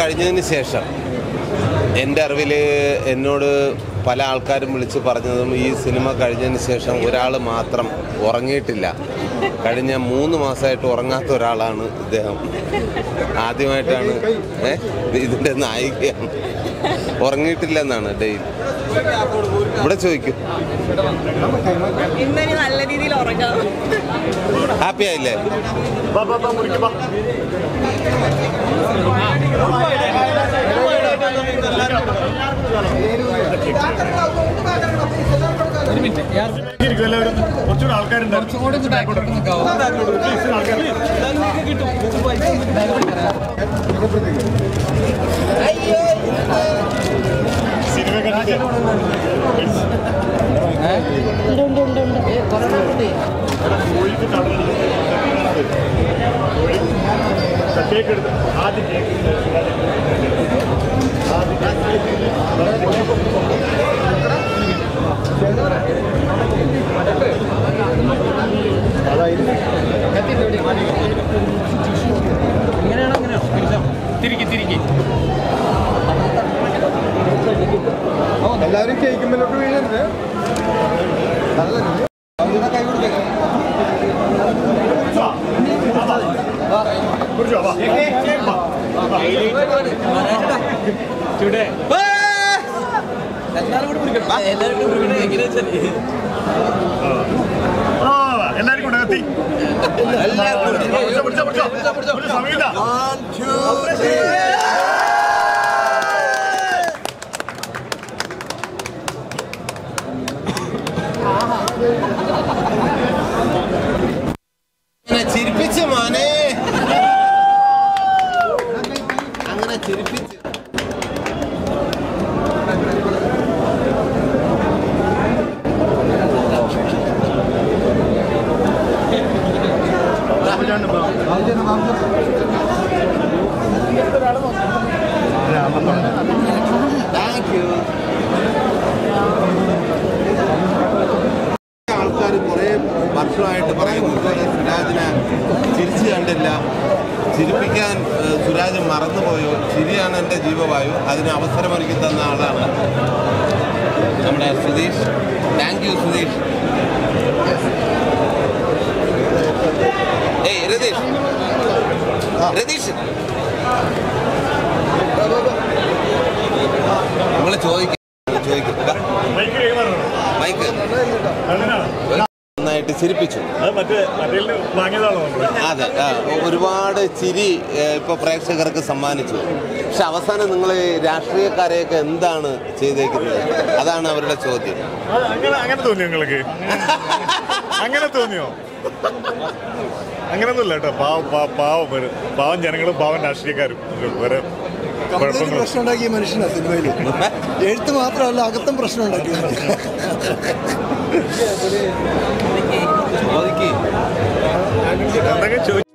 കഴിഞ്ഞതിന് ശേഷം എൻ്റെ അറിവിൽ എന്നോട് പല ആൾക്കാരും വിളിച്ച് പറഞ്ഞതും ഈ സിനിമ കഴിഞ്ഞതിന് ശേഷം ഒരാൾ മാത്രം ഉറങ്ങിയിട്ടില്ല കഴിഞ്ഞ മൂന്ന് മാസമായിട്ട് ഉറങ്ങാത്ത ഒരാളാണ് ഇദ്ദേഹം ആദ്യമായിട്ടാണ് ഏ ഇതിൻ്റെ നായികയാണ് ഉറങ്ങിയിട്ടില്ല എന്നാണ് ഡെയിലി ഇവിടെ ചോദിക്കും ഇന്നലെ നല്ല രീതിയിൽ ഉറങ്ങാം ഹാപ്പി ആയില്ലേ ഇരിക്കും എല്ലാവരും കുറച്ചുകൂടെ ആൾക്കാരുണ്ടായിരുന്നു സിനിമ കണ്ടിട്ട് കോഴിക്ക് കടലിൽ കേക്ക് എടുത്ത് ആദ്യം കേക്ക് എല്ലാവരും കേൾക്കുമ്പോഴോട്ട് വീഴരുത് കുറിച്ചോ വാ ആ എല്ലാരും കൂടെ എത്തി പിടിച്ചോ, പിടിച്ചോ, പിടിച്ചോ. ഒരു സമയമില്ല അങ്ങനെ ചിരിപ്പിച്ച് മോനെ അങ്ങനെ ചിരിപ്പിച്ച് താങ്ക് യു ആൾക്കാർ കുറേ വർഷമായിട്ട് പറയുന്നു ഇതുവരെ സുരാജിനെ ചിരിച്ചു കണ്ടില്ല ചിരിപ്പിക്കാൻ ഏഹ്, സുരാജ് മറന്നുപോയോ ചിരിയാണ് എൻ്റെ ജീവവായു അതിന് അവസരമൊരുക്കി തന്ന ആളാണ് നമ്മുടെ സുധീഷ് താങ്ക് യു സുധീഷ് ഏയ് രതീഷ് രതീഷ് നമ്മൾ ചോദിക്കും ചോദിക്കും ദാ, മൈക്ക് കൈമാറണം മൈക്ക് അങ്ങനെയാണ് നന്നായിട്ട് ചിരിപ്പിച്ചു അത് മറ്റേ മറ്റേ വാങ്ങിയതാണോ നമ്മള് അതെ ആ, ഒരുപാട് ചിരി ഏഹ്, ഇപ്പൊ പ്രേക്ഷകർക്ക് സമ്മാനിച്ചു പക്ഷെ അവസാനം നിങ്ങൾ രാഷ്ട്രീയക്കാരെയൊക്കെ എന്താണ് ചെയ്തേക്കുന്നത് അതാണ് അവരുടെ ചോദ്യം അത് അങ്ങനെ അങ്ങനെ തോന്നിയോ നിങ്ങൾക്ക് അങ്ങനെ തോന്നിയോ അങ്ങനൊന്നുമില്ല കേട്ടോ പാവം പാ- പാവം ഒരു പാവം ജനങ്ങളും പാവം രാഷ്ട്രീയക്കാരും വേറെ കുഴപ്പങ്ങൾ പ്രശ്നം ഉണ്ടാക്കിയ മനുഷ്യനാ സിനിമയിൽ എഴുത്ത് മാത്രമല്ല അകത്തും പ്രശ്നം ഉണ്ടാക്കി ചോദിക്ക് എന്തൊക്കെ ചോദിച്ചു